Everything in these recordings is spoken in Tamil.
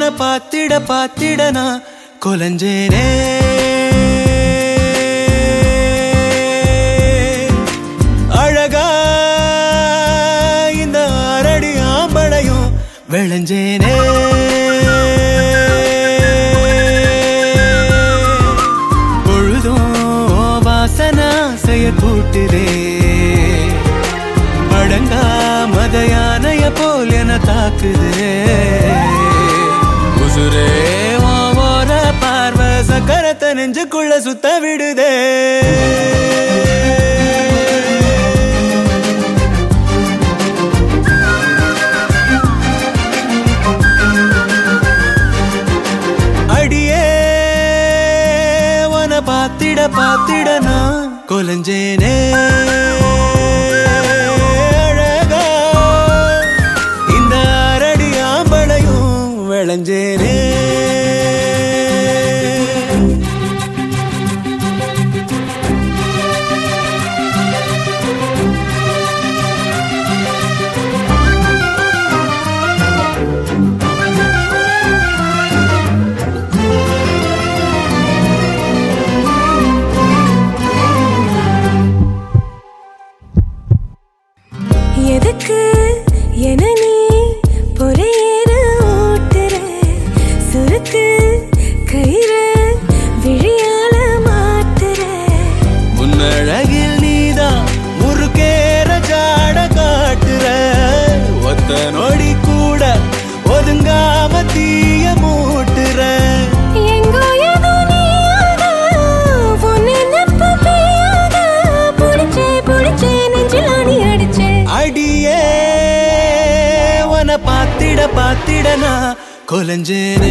பாத்திட பாத்திட நான் கொலஞ்சேனே அழகா இந்த அரடி ஆம்பளையும் விளைஞ்சேனே பொழுதும் வாசனா செய்ய கூட்டுதே அடங்கா மத யானைய போல் என தாக்குதே உசுரே உன் ஓர பார்வை சக்கரத்தை நெஞ்சுக்குள்ள சுத்த விடுதே அடியே உன பாத்திட பாத்திட நான் கொலஞ்சேனே அழகா இந்த அரடி ஆம்பளையும் விளைஞ்சேனே எதுக்கு என நீ பொறையேற ஓட்டுற சுருக்கு கயிறு விழியால மாட்டுற உன்னழகில் நீதான் முறுக்கேற ஜாட காட்டுற ஒத்த நொடி கூட ஒதுங்காம தீய மூட்டுற எங்கோ ஏதோ நீயாக உன் நினைப்பு பெய்யாக புடிச்சே புடிச்சே நெஞ்சில் ஆணி அடிச்சே அடியே உன பாத்திட பாத்திட நான் கொலஞ்சேனே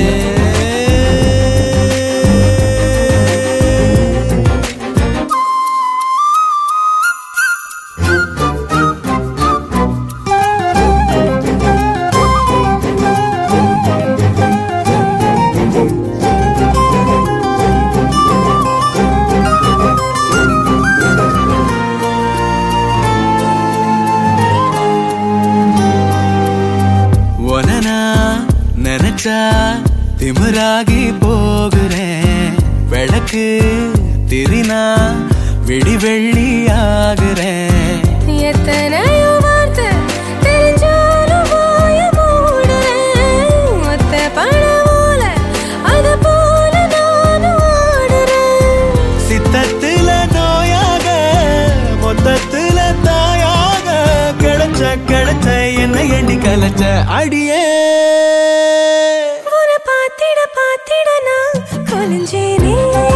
உனனா நினைச்சா திமிராகி போகிறேன் விளக்கு திரினா விடி வெள்ளி ஆகுறேன் எத்தனையோ வார்த்தை தெரிஞ்சாலும் வாய மூடுறேன் ஒத்த பணமோல அது போல நானும் ஆடுறேன் சித்தத்துல நோயாக மொத்தத்துல தாயாக கிடைச்ச கிடைச்ச என்ன எண்ணி கலைச்ச அடியே உன்னை பாத்திட பாத்திட நான் கொலைஞ்சேனே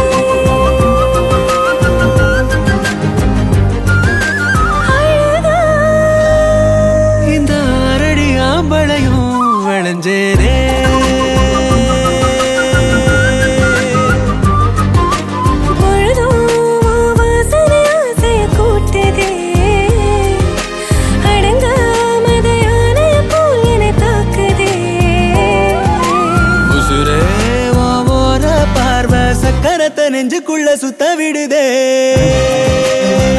அழகா இந்த அரடி ஆம்பளையும் விளைஞ்சேரே பொழுதும் வாசனை ஆசைய கூட்டுதே. அடங்காமத யானைய போல் என்னை தாக்குதே. உசுரே ஓர பார்வை சக்கரத்தை நெஞ்சுக்குள்ள சுத்த விடுதே